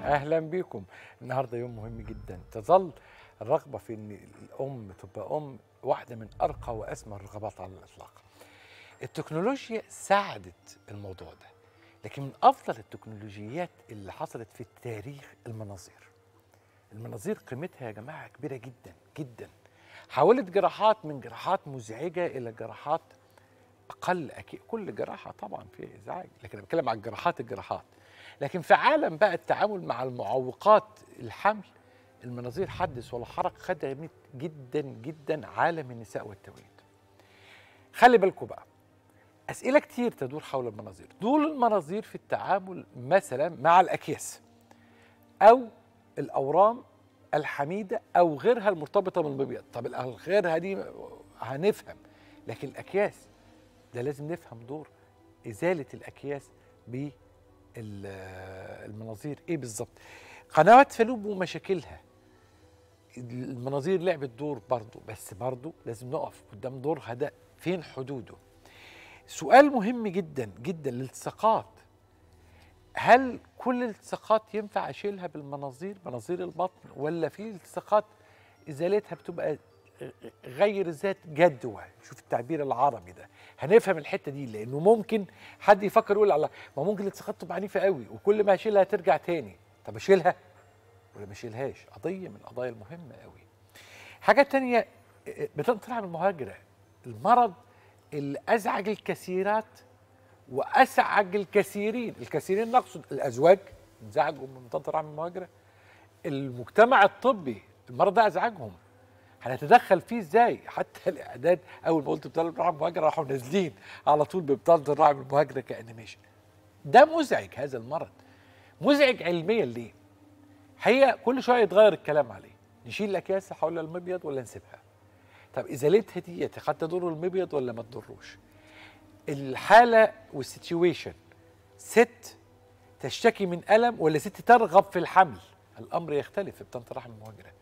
اهلا بكم النهارده يوم مهم جدا تظل الرغبه في ان الام تبقى ام واحده من ارقى واسمى الرغبات على الاطلاق التكنولوجيا ساعدت الموضوع ده لكن من افضل التكنولوجيات اللي حصلت في التاريخ المناظير المناظير قيمتها يا جماعه كبيره جدا جدا حولت جراحات من جراحات مزعجه الى جراحات اقل اكيد كل جراحه طبعا فيها ازعاج لكن انا بتكلم عن الجراحات الجراحات لكن في عالم بقى التعامل مع المعوقات الحمل المناظير حدث ولا حرج خدمت جدا جدا عالم النساء والتوليد خلي بالكم بقى اسئله كتير تدور حول المناظير دول المناظير في التعامل مثلا مع الاكياس او الاورام الحميده او غيرها المرتبطه بالمبيض طب غيرها دي هنفهم لكن الاكياس ده لازم نفهم دور ازاله الاكياس بالمناظير ايه بالظبط قنوات فالوب ومشاكلها المناظير لعبت دور برضه بس برضه لازم نقف قدام دورها ده فين حدوده سؤال مهم جدا جدا الالتصاقات هل كل الالتصاقات ينفع اشيلها بالمناظير مناظير البطن ولا في التصاقات ازالتها بتبقى غير ذات جدوى شوف التعبير العربي ده هنفهم الحته دي لانه ممكن حد يفكر يقول على ما ممكن الالتصاقات تبقى عنيفه قوي وكل ما اشيلها ترجع تاني طب اشيلها ولا ما اشيلهاش قضيه من القضايا المهمه قوي حاجه تانية بتطلع من المهاجره المرض اللي ازعج الكثيرات واسعج الكثيرين الكثيرين نقصد الازواج انزعجوا من منطقه رحم المهاجره المجتمع الطبي المرض ده ازعجهم هنتدخل فيه ازاي حتى الاعداد اول ما قلت بطاله الرحم المهاجره راحوا نازلين على طول ببطاله الرحم المهاجره كانيميشن ده مزعج هذا المرض مزعج علميا ليه هي كل شويه يتغير الكلام عليه نشيل الاكياس حول المبيض ولا نسيبها طب ازالتها دي قد تضر المبيض ولا ما تضروش الحاله والسيتويشن ست تشتكي من الم ولا ست ترغب في الحمل الامر يختلف في بطانه الرحم المهاجره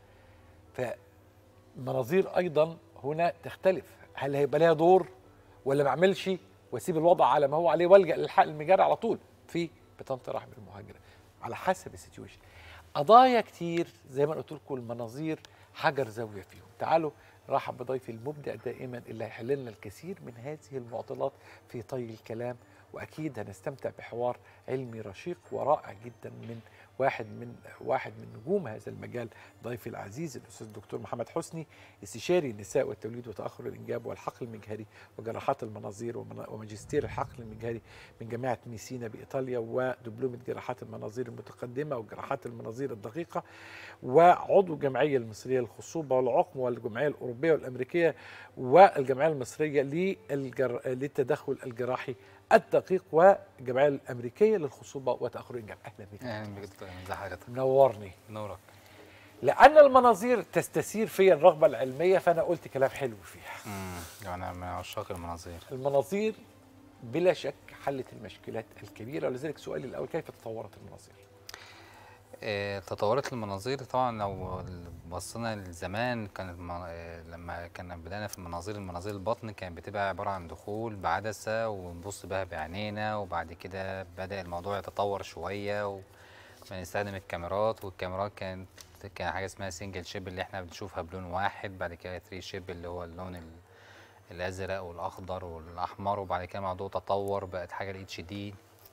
فمناظير ايضا هنا تختلف هل هيبقى لها دور ولا ما اعملش واسيب الوضع على ما هو عليه والجا للحقن المجاري على طول في بطانه الرحم المهاجره على حسب السيتويشن قضايا كتير زي ما قلت لكم المناظير حجر زاويه فيهم تعالوا رحب بضيفي المبدع دائما اللي هيحل لنا الكثير من هذه المعضلات في طي الكلام واكيد هنستمتع بحوار علمي رشيق ورائع جدا من واحد من واحد من نجوم هذا المجال ضيفي العزيز الاستاذ الدكتور محمد حسني استشاري النساء والتوليد وتاخر الانجاب والحقل المجهري وجراحات المناظير وماجستير الحقل المجهري من جامعه ميسينا بايطاليا ودبلومه جراحات المناظير المتقدمه وجراحات المناظير الدقيقه وعضو الجمعيه المصريه للخصوبه والعقم والجمعيه الاوروبيه والامريكيه والجمعيه المصريه للجر... للتدخل الجراحي الدقيق والجمعيه الامريكيه للخصوبه وتاخر الانجاب اهلا بك اهلا بك دكتور ازي حضرتك منورني نورك لان المناظير تستثير في الرغبه العلميه فانا قلت كلام حلو فيها امم انا من عشاق المناظير المناظير بلا شك حلت المشكلات الكبيره ولذلك سؤالي الاول كيف تطورت المناظير آه، تطورت المناظير طبعا لو بصينا لزمان كانت المن- آه، لما كنا بدأنا في المناظير المناظير البطن كانت بتبقى عبارة عن دخول بعدسة ونبص بها بعينينا وبعد كده بدأ الموضوع يتطور شوية ونستخدم الكاميرات والكاميرات كانت كان حاجة اسمها سنجل شيب اللي احنا بنشوفها بلون واحد بعد كده 3 شيب اللي هو اللون ال- الأزرق والأخضر والأحمر وبعد كده الموضوع تطور بقت حاجة الاتش دي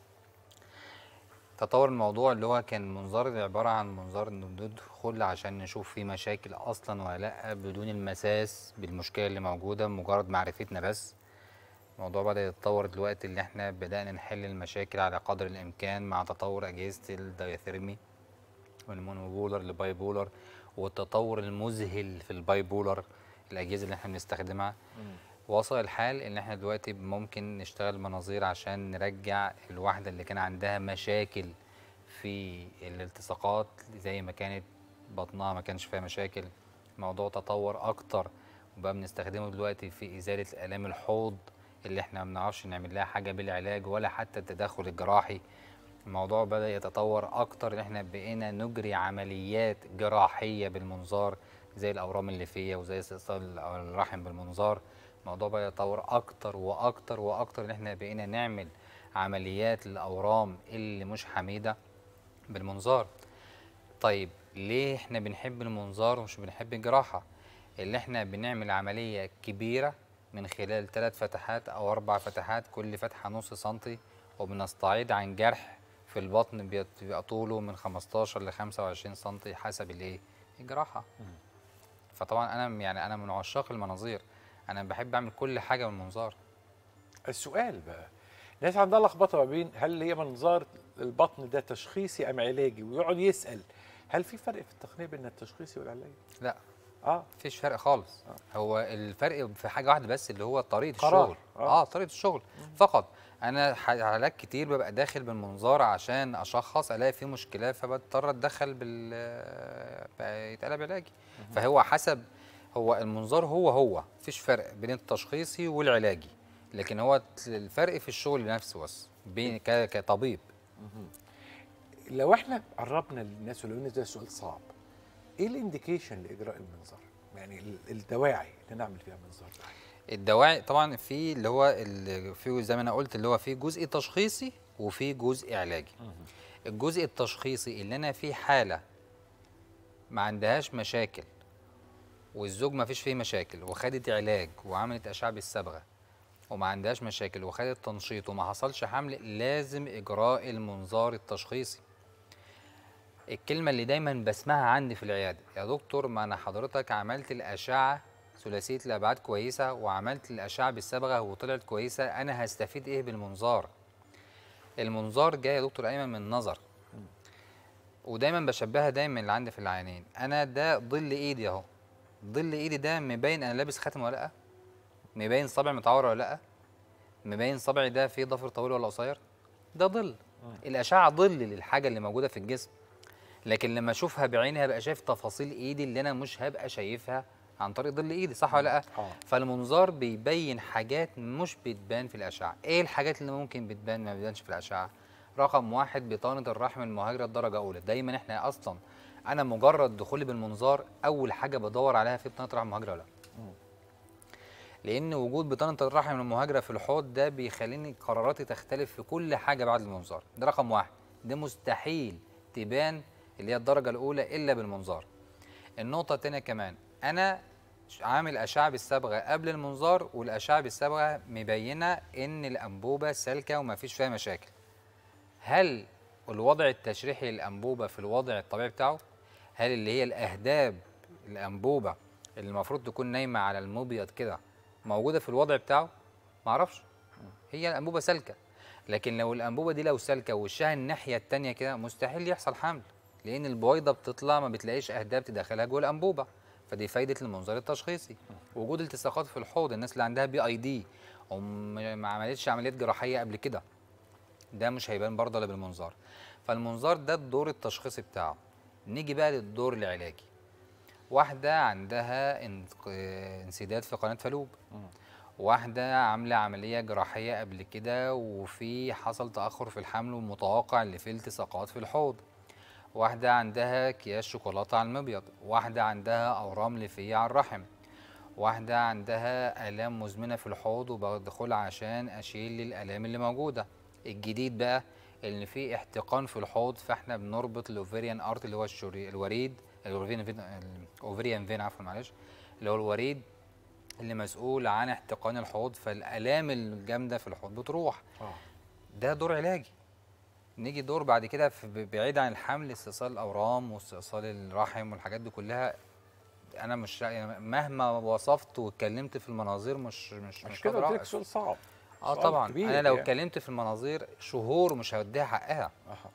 تطور الموضوع اللي هو كان منظار عبارة عن منظار انه ندخل عشان نشوف فيه مشاكل اصلا ولا لا بدون المساس بالمشكلة اللي موجودة مجرد معرفتنا بس الموضوع بدأ يتطور دلوقتي اللي احنا بدأنا نحل المشاكل على قدر الامكان مع تطور اجهزة الدايثيرمي والمونوبولر الباي بولر والتطور المذهل في الباي بولر الاجهزة اللي احنا بنستخدمها وصل الحال ان احنا دلوقتي ممكن نشتغل مناظير عشان نرجع الواحده اللي كان عندها مشاكل في الالتصاقات زي ما كانت بطنها ما كانش فيها مشاكل الموضوع تطور اكتر وبقى بنستخدمه دلوقتي في ازاله الام الحوض اللي احنا ما بنعرفش نعمل لها حاجه بالعلاج ولا حتى التدخل الجراحي الموضوع بدا يتطور اكتر ان احنا بقينا نجري عمليات جراحيه بالمنظار زي الاورام الليفيه وزي استئصال الرحم بالمنظار الموضوع بقى يتطور اكتر واكتر واكتر ان احنا بقينا نعمل عمليات للاورام اللي مش حميده بالمنظار طيب ليه احنا بنحب المنظار ومش بنحب الجراحه اللي احنا بنعمل عمليه كبيره من خلال ثلاث فتحات او اربع فتحات كل فتحه نص سنتي وبنستعيد عن جرح في البطن بيت- بيبقى طوله من 15 ل 25 سنتي حسب الايه الجراحه فطبعا انا يعني انا من عشاق المناظير انا بحب اعمل كل حاجه بالمنظار السؤال بقى الناس عندها لخبطه ما بين هل هي منظار البطن ده تشخيصي ام علاجي ويقعد يسال هل في فرق في التقنيه بين التشخيصي والعلاجي؟ لا اه مفيش فرق خالص هو الفرق في حاجه واحده بس اللي هو طريقه قرار. الشغل آه. اه, طريقه الشغل فقط انا ح- حالات كتير ببقى داخل بالمنظار عشان اشخص الاقي فيه مشكله فبضطر اتدخل بال بقى يتقلب علاجي فهو حسب هو المنظار هو هو مفيش فرق بين التشخيصي والعلاجي لكن هو الفرق في الشغل نفسه بس بين ك- كطبيب لو احنا قربنا للناس ولو ان ده سؤال صعب ايه الانديكيشن لاجراء المنظار؟ يعني ال- الدواعي اللي نعمل فيها منظار ده الدواعي طبعا في اللي هو اللي في زي ما انا قلت اللي هو في جزء تشخيصي وفي جزء علاجي الجزء التشخيصي اللي انا في حاله ما عندهاش مشاكل والزوج ما فيش فيه مشاكل وخدت علاج وعملت اشعه بالصبغه وما عندهاش مشاكل وخدت تنشيط وما حصلش حمل لازم اجراء المنظار التشخيصي الكلمه اللي دايما بسمعها عندي في العياده يا دكتور ما انا حضرتك عملت الاشعه ثلاثيه الابعاد كويسه وعملت الاشعه بالصبغه وطلعت كويسه انا هستفيد ايه بالمنظار المنظار جاي يا دكتور ايمن من النظر ودايما بشبهها دايما اللي عندي في العينين انا ده ظل ايدي اهو ظل ايدي ده مبين انا لابس خاتم ولا لا مبين صبعي متعور ولا لا مبين صبعي ده فيه ضفر طويل ولا قصير ده ظل الاشعه ظل للحاجه اللي موجوده في الجسم لكن لما اشوفها بعيني هبقى شايف تفاصيل ايدي اللي انا مش هبقى شايفها عن طريق ظل ايدي صح ولا لا آه. فالمنظار بيبين حاجات مش بتبان في الاشعه ايه الحاجات اللي ممكن بتبان ما بتبانش في الاشعه رقم واحد بطانه الرحم المهاجره الدرجه اولى دايما احنا اصلا انا مجرد دخولي بالمنظار اول حاجه بدور عليها في بطانه الرحم المهاجره ولا لا لان وجود بطانه الرحم المهاجره في الحوض ده بيخليني قراراتي تختلف في كل حاجه بعد المنظار ده رقم واحد ده مستحيل تبان اللي هي الدرجه الاولى الا بالمنظار النقطه الثانيه كمان انا ش- عامل اشعه بالصبغه قبل المنظار والاشعه بالصبغه مبينه ان الانبوبه سالكه وما فيش فيها مشاكل هل الوضع التشريحي للانبوبه في الوضع الطبيعي بتاعه هل اللي هي الاهداب الانبوبه اللي المفروض تكون نايمه على المبيض كده موجوده في الوضع بتاعه معرفش هي الانبوبه سالكه لكن لو الانبوبه دي لو سالكه ووشها الناحيه التانية كده مستحيل يحصل حمل لان البويضه بتطلع ما بتلاقيش اهداب تدخلها جوه الانبوبه فدي فايده المنظار التشخيصي وجود التصاقات في الحوض الناس اللي عندها بي اي دي وما عملتش عمليات جراحيه قبل كده ده مش هيبان برضه الا بالمنظار فالمنظار ده الدور التشخيصي بتاعه نيجي بقى للدور العلاجي واحدة عندها انق- انسداد في قناة فالوب واحدة عاملة عملية جراحية قبل كده وفي حصل تأخر في الحمل ومتوقع اللي فيه التصاقات في الحوض واحدة عندها أكياس شوكولاتة على المبيض واحدة عندها أورام ليفية على الرحم واحدة عندها آلام مزمنة في الحوض وبدخل عشان أشيل الآلام اللي موجودة الجديد بقى إن في احتقان في الحوض فإحنا بنربط الأوفريان أرت اللي هو الشري الوريد الأوفريان فين الأوفريان فين عفوا معلش اللي هو الوريد اللي مسؤول عن احتقان الحوض فالآلام الجامدة في الحوض بتروح اه ده دور علاجي نيجي دور بعد كده في بعيد عن الحمل استئصال الاورام واستئصال الرحم والحاجات دي كلها انا مش يعني مهما وصفت واتكلمت في المناظير مش مش مش مش كده هقدر قلت لك أقف. سؤال صعب اه سؤال طبعا كبير انا لو يعني. اتكلمت في المناظير شهور مش هوديها حقها أها.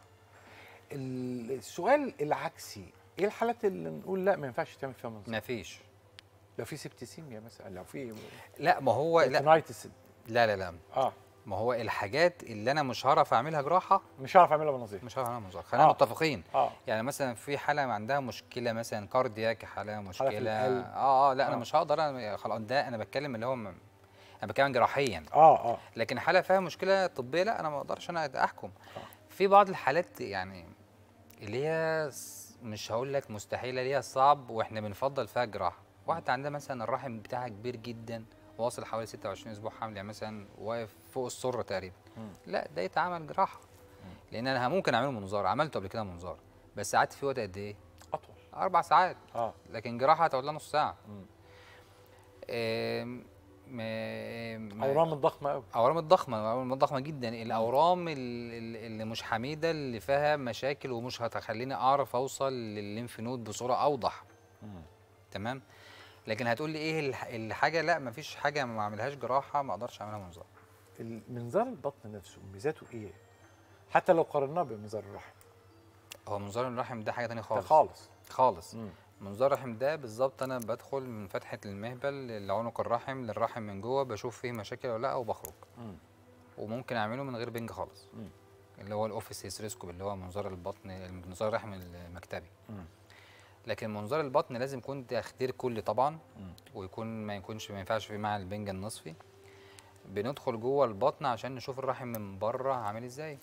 ال- السؤال العكسي ايه الحالات اللي نقول لا ما ينفعش تعمل فيها منظار مفيش لو في سبتسيميا مثلا لو في لا ما هو لا تونايتس لا لا لا اه ما هو الحاجات اللي انا مش هعرف اعملها جراحه مش هعرف اعملها مناظير مش هعرف اعملها منظار خلينا آه. متفقين اه يعني مثلا في حاله عندها مشكله مثلا كاردياك حاله مشكله القلب. اه اه لا انا آه. مش هقدر انا خلاص ده انا بتكلم اللي هو م- انا بتكلم جراحيا اه اه لكن حاله فيها مشكله طبيه لا انا ما اقدرش انا احكم في بعض الحالات يعني اللي هي س- مش هقول لك مستحيله اللي هي صعب واحنا بنفضل فيها جراحه واحده عندها مثلا الرحم بتاعها كبير جدا واصل حوالي 26 اسبوع حمل يعني مثلا واقف فوق السره تقريبا مم. لا ده يتعمل جراحه لان انا ممكن اعمله منظار عملته قبل كده منظار بس قعدت فيه وقت قد ايه اطول اربع ساعات اه لكن جراحه هتقعد لها نص ساعه مم. آم، ما- ما- اورام الضخمه قوي اورام الضخمه الاورام الضخمه جدا الاورام ال- ال- اللي مش حميده اللي فيها مشاكل ومش هتخليني اعرف اوصل للليمف نود بصوره اوضح تمام لكن هتقول لي ايه الح- الحاجه لا مفيش حاجه ما اعملهاش جراحه ما اقدرش اعملها منظار المنظار البطن نفسه ميزاته ايه حتى لو قارناه بمنظار الرحم هو منظار الرحم ده حاجه تانية ده خالص خالص خالص مم. منظار الرحم ده بالظبط انا بدخل من فتحه المهبل لعنق الرحم للرحم من جوه بشوف فيه مشاكل ولا لا وبخرج مم. وممكن اعمله من غير بنج خالص مم. اللي هو الاوفيس هيستريسكوب اللي هو منظار البطن منظار الرحم المكتبي مم. لكن منظار البطن لازم يكون تخدير كلي طبعا مم. ويكون ما يكونش ما ينفعش فيه مع البنج النصفي بندخل جوه البطن عشان نشوف الرحم من بره عامل ازاي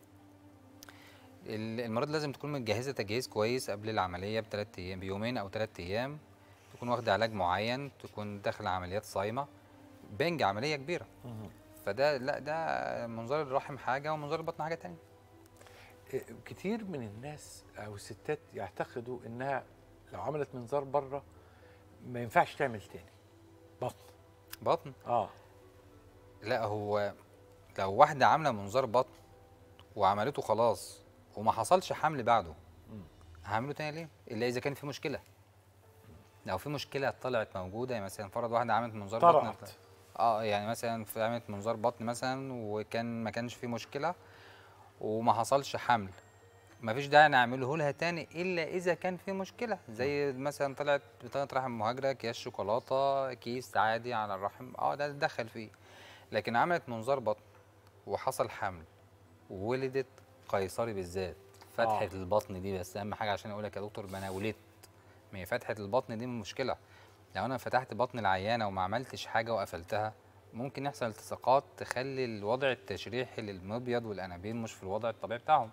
ال- المريض لازم تكون متجهزه تجهيز كويس قبل العمليه بثلاث ايام بيومين او ثلاث ايام تكون واخده علاج معين تكون داخله عمليات صايمه بنج عمليه كبيره مم. فده لا ده منظار الرحم حاجه ومنظار البطن حاجه تانية إيه، كتير من الناس او الستات يعتقدوا انها لو عملت منظار بره ما ينفعش تعمل تاني بطن بطن اه لا هو لو واحده عامله منظار بطن وعملته خلاص وما حصلش حمل بعده مم. هعمله تاني ليه الا اذا كان في مشكله لو في مشكله طلعت موجوده يعني مثلا فرض واحده عملت منظار بطن طرقت اه يعني مثلا في عملت منظار بطن مثلا وكان ما كانش فيه مشكله وما حصلش حمل ما فيش داعي نعمله لها تاني الا اذا كان في مشكله زي مثلا طلعت بطانه رحم مهاجره اكياس شوكولاته كيس عادي على الرحم اه ده دخل فيه لكن عملت منظار بطن وحصل حمل وولدت قيصري بالذات فتحه آه. البطن دي بس اهم حاجه عشان اقول لك يا دكتور ما انا ولدت ما هي فتحه البطن دي مشكله لو انا فتحت بطن العيانه وما عملتش حاجه وقفلتها ممكن يحصل التصاقات تخلي الوضع التشريحي للمبيض والانابيب مش في الوضع الطبيعي بتاعهم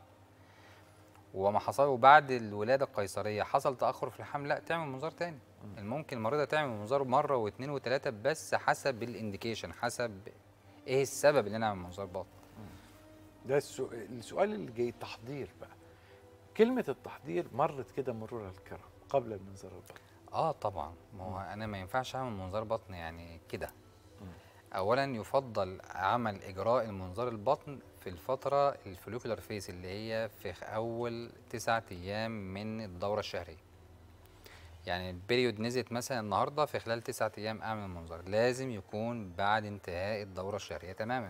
وما حصل وبعد الولاده القيصريه حصل تاخر في الحمل لا تعمل منظار تاني ممكن المريضه تعمل منظار مره واثنين وثلاثه بس حسب الانديكيشن حسب ايه السبب اللي انا اعمل منظار بطن ده السؤال, السؤال اللي جاي التحضير بقى كلمة التحضير مرت كده مرور الكرام قبل المنظار البطن اه طبعا ما هو انا ما ينفعش اعمل منظار بطن يعني كده اولا يفضل عمل اجراء المنظار البطن في الفتره الفوليكولار فيس اللي هي في اول تسعة ايام من الدوره الشهريه يعني البريود نزلت مثلا النهارده في خلال تسعة ايام اعمل المنظار لازم يكون بعد انتهاء الدوره الشهريه تماما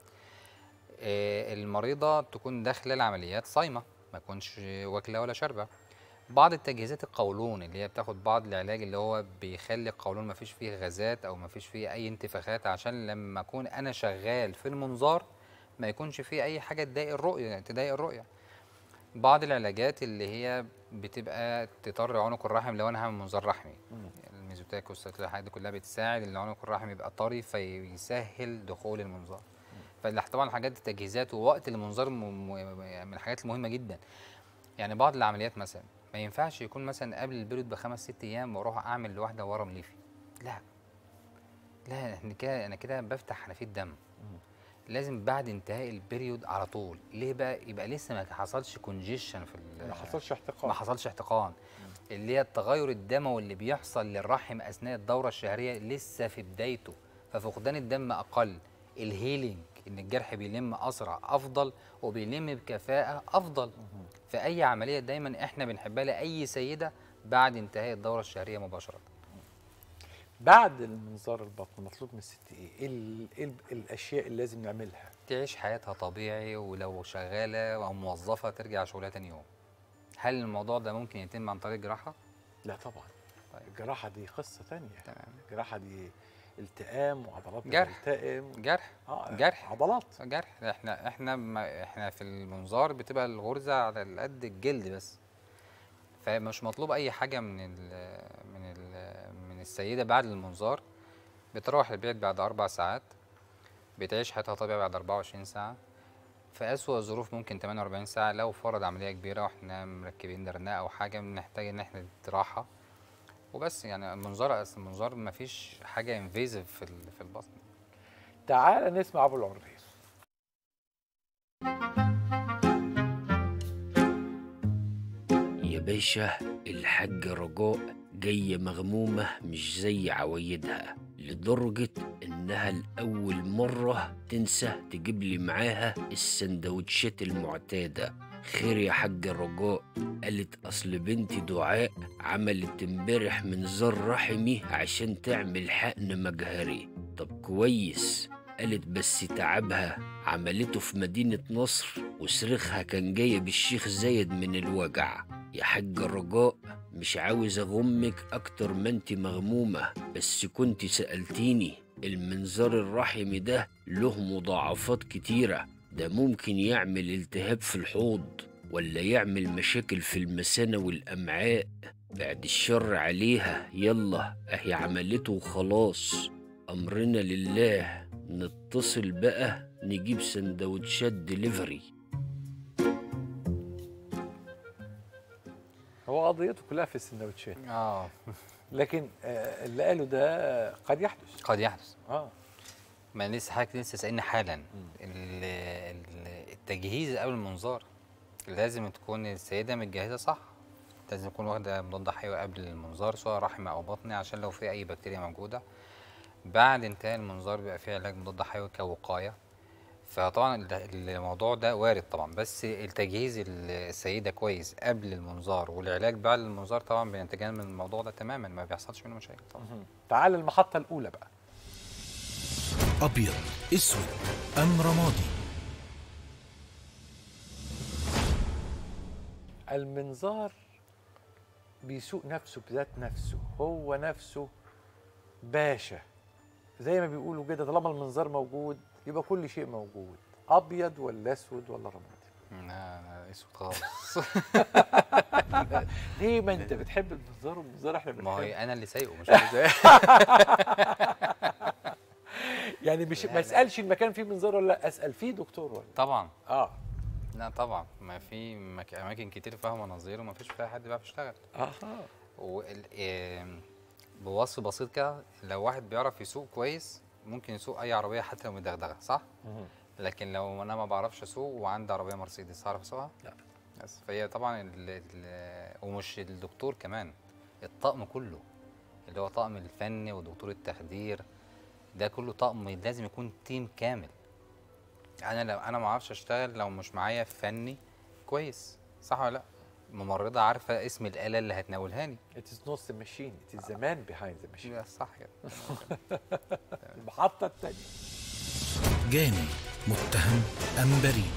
آه، المريضه تكون داخله العمليات صايمه ما تكونش واكله ولا شاربه بعض التجهيزات القولون اللي هي بتاخد بعض العلاج اللي هو بيخلي القولون ما فيش فيه غازات او ما فيش فيه اي انتفاخات عشان لما اكون انا شغال في المنظار ما يكونش فيه اي حاجه تضايق الرؤيه تضايق الرؤيه بعض العلاجات اللي هي بتبقى تطر عنق الرحم لو انا هعمل منظار رحمي الميزوتاك والحاجات دي كلها بتساعد ان عنق الرحم يبقى طري فيسهل دخول المنظار فطبعا الحاجات دي تجهيزات ووقت المنظار م- م- من الحاجات المهمه جدا يعني بعض العمليات مثلا ما ينفعش يكون مثلا قبل البيريود بخمس ست ايام واروح اعمل لواحده ورم ليفي لا لا احنا كده انا كده بفتح حنفيه دم لازم بعد انتهاء البيريود على طول ليه بقى يبقى لسه ما حصلش كونجيشن في ال- ما حصلش ما احتقان حصلش احتقان اللي هي التغير الدموي اللي بيحصل للرحم اثناء الدوره الشهريه لسه في بدايته ففقدان الدم اقل الهيلينج ان الجرح بيلم اسرع افضل وبيلم بكفاءه افضل في اي عمليه دايما احنا بنحبها لاي سيده بعد انتهاء الدوره الشهريه مباشره بعد المنظار البطن مطلوب من الست ايه؟ ايه, ال- إيه ال- الاشياء اللي لازم نعملها؟ تعيش حياتها طبيعي ولو شغاله او موظفه ترجع شغلها تاني يوم هل الموضوع ده ممكن يتم عن طريق جراحه لا طبعا طيب. الجراحه دي قصه تانية تمام الجراحه دي التئام وعضلات جرح. بتلتئم جرح اه جرح. عضلات جرح احنا احنا ما احنا في المنظار بتبقى الغرزه على قد الجلد بس فمش مطلوب اي حاجه من ال من ال من السيده بعد المنظار بتروح البيت بعد اربع ساعات بتعيش حياتها طبيعي بعد 24 ساعه في اسوأ الظروف ممكن 48 ساعه لو فرض عمليه كبيره واحنا مركبين درناء او حاجه بنحتاج ان احنا راحه وبس يعني المنظار اصل المنظار ما فيش حاجه انفيزيف في ال- في البطن تعال نسمع ابو العريس يا باشا الحاج رجاء جاية مغمومة مش زي عوايدها لدرجة إنها لأول مرة تنسى تجيب لي معاها السندوتشات المعتادة خير يا حاج رجاء قالت أصل بنتي دعاء عملت امبارح منظار رحمي عشان تعمل حقن مجهري طب كويس قالت بس تعبها عملته في مدينة نصر وصريخها كان جاي بالشيخ زايد من الوجع يا حاج رجاء مش عاوز أغمك أكتر ما انت مغمومة بس كنت سألتيني المنظار الرحمي ده له مضاعفات كتيرة ده ممكن يعمل التهاب في الحوض ولا يعمل مشاكل في المثانة والأمعاء بعد الشر عليها يلا أهي عملته وخلاص أمرنا لله نتصل بقى نجيب سندوتشات دليفري هو قضيته كلها في السندوتشات اه لكن آه، اللي قاله ده قد يحدث قد يحدث اه ما أنا لسه حضرتك لسه سألني حالا ال- ال- التجهيز قبل المنظار لازم تكون السيدة متجهزة صح لازم تكون واخدة مضاد حيوي قبل المنظار سواء رحم أو بطني عشان لو في أي بكتيريا موجودة بعد انتهاء المنظار بيبقى فيه علاج مضاد حيوي كوقاية فطبعا ال- الموضوع ده وارد طبعا بس التجهيز ال- السيدة كويس قبل المنظار والعلاج بعد المنظار طبعا بينتجان من الموضوع ده تماما ما بيحصلش منه مشاكل طبعا مهم. تعال المحطة الأولى بقى أبيض أسود أم رمادي المنظار بيسوق نفسه بذات نفسه هو نفسه باشا زي ما بيقولوا كده طالما المنظار موجود يبقى كل شيء موجود ابيض ولا اسود ولا رمادي لا لا اسود خالص ليه ما انت بتحب المنظار والمنظار احنا ما هو بنحبه انا اللي سايقه مش اللي سايقه يعني مش لا، ما لا. اسالش المكان فيه منظار ولا لا اسال فيه دكتور ولا طبعا اه لا طبعا ما في مك... اماكن كتير فيها مناظير وما فيش فيها حد بيعرف يشتغل اها وال... آم، بوصف بسيط كده لو واحد بيعرف يسوق كويس ممكن يسوق اي عربيه حتى لو مدغدغه صح مهم. لكن لو انا ما بعرفش اسوق وعندي عربيه مرسيدس هعرف اسوقها لا. بس فهي طبعا ال... ال... ومش الدكتور كمان الطقم كله اللي هو طقم الفني ودكتور التخدير ده كله طقم لازم يكون تيم كامل انا لو انا ما اعرفش اشتغل لو مش معايا فني كويس صح ولا لا ممرضه عارفه اسم الاله اللي هتناولهاني it is not the machine it is the man behind the machine يبقى صح كده المحطة الثانية جاني متهم أم بريء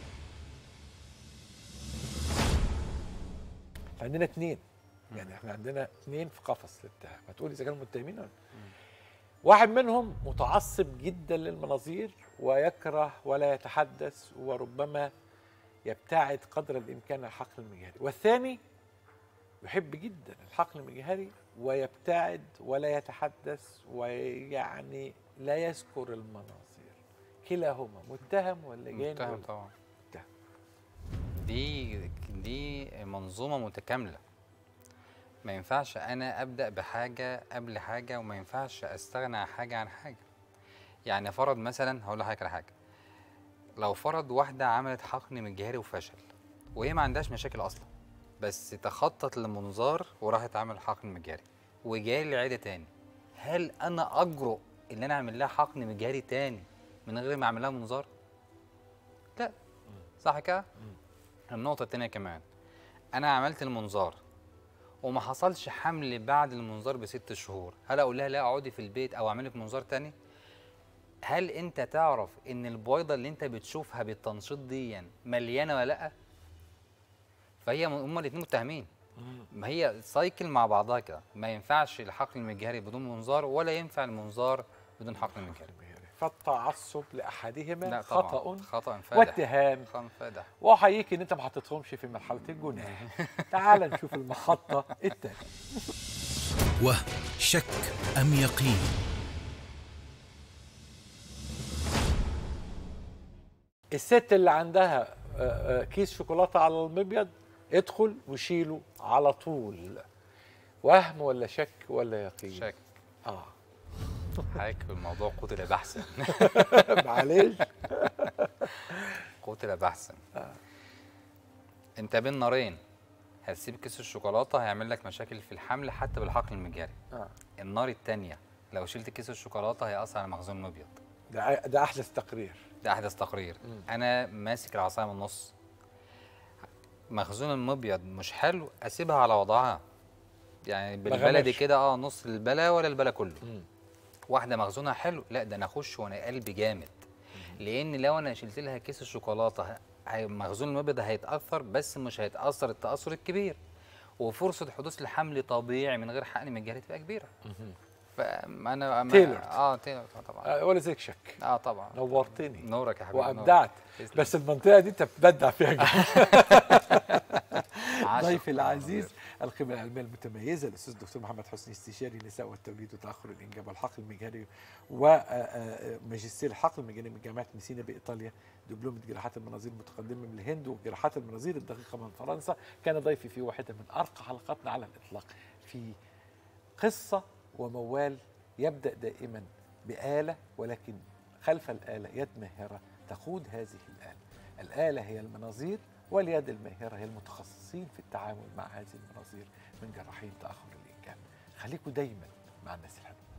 عندنا اثنين يعني احنا عندنا اثنين في قفص الاتهام هتقول اذا كانوا متهمين ولا واحد منهم متعصب جدا للمناظير ويكره ولا يتحدث وربما يبتعد قدر الامكان عن الحقل المجهري والثاني يحب جدا الحقل المجهري ويبتعد ولا يتحدث ويعني لا يذكر المناظير كلاهما متهم ولا جاني متهم ولا- طبعا متهم. دي دي منظومه متكامله ما ينفعش انا ابدا بحاجه قبل حاجه وما ينفعش استغنى عن حاجه عن حاجه يعني فرض مثلا هقول لحضرتك على حاجه لو فرض واحده عملت حقن مجهري وفشل وهي ما عندهاش مشاكل اصلا بس تخطط للمنظار وراحت عمل حقن مجهري وجاي لي عياده تاني هل انا اجرؤ ان انا اعمل لها حقن مجهري تاني من غير ما اعمل لها منظار لا صح كده النقطه التانيه كمان انا عملت المنظار وما حصلش حمل بعد المنظار بست شهور هل اقول لها لا اقعدي في البيت او اعمل لك منظار تاني هل انت تعرف ان البويضه اللي انت بتشوفها بالتنشيط دي مليانه ولا لا فهي م- هما الاثنين متهمين ما هي سايكل مع بعضها كده ما ينفعش الحقن المجهري بدون منظار ولا ينفع المنظار بدون حقن مجهري فالتعصب لاحدهما لا طبعا خطأ خطا فادح واتهام خطا فادح واحييك ان انت ما حطيتهمش في مرحله الجناح تعال نشوف المحطه الثانيه وهم شك أم يقين الست اللي عندها آه، آه، كيس شوكولاته على المبيض ادخل وشيله على طول وهم ولا شك ولا يقين شك اه حضرتك الموضوع قتل بحثا معلش قتل بحثا انت بين نارين هتسيب كيس الشوكولاته هيعمل لك مشاكل في الحمل حتى بالحقل المجاري آه. النار التانية لو شلت كيس الشوكولاته هيأثر على مخزون المبيض ده ده احدث تقرير ده احدث تقرير انا ماسك العصايه من النص مخزون المبيض مش حلو اسيبها على وضعها يعني بالبلدي غمش. كده اه نص البلا ولا البلا كله مم. واحده مخزونها حلو لا ده انا اخش وانا قلبي جامد لان لو انا شلت لها كيس الشوكولاته ه- هي- مخزون المبيض هيتاثر بس مش هيتاثر التاثر الكبير وفرصه حدوث الحمل طبيعي من غير حقن مجاري تبقى كبيره فانا أنا- تيلورد. اه تيلورد طبعا آه، ولا زيك شك اه طبعا نورتني نورك يا حبيبي نورك. وابدعت تسلم. بس المنطقه دي انت بتبدع فيها جدا عاشق. ضيفي العزيز الخبره العلميه المتميزه الاستاذ الدكتور محمد حسني استشاري النساء والتوليد وتاخر الانجاب والحقل المجهري وماجستير الحقل المجهري من جامعه ميسينا بايطاليا دبلومه جراحات المناظير متقدمه من الهند وجراحات المناظير الدقيقه من فرنسا كان ضيفي في واحده من ارقى حلقاتنا على الاطلاق في قصه وموال يبدا دائما باله ولكن خلف الاله يد ماهره تقود هذه الاله الاله هي المناظير واليد الماهره هي المتخصصين في التعامل مع هذه المناظير من جراحين تاخر الانجاب خليكم دايما مع الناس الحلوه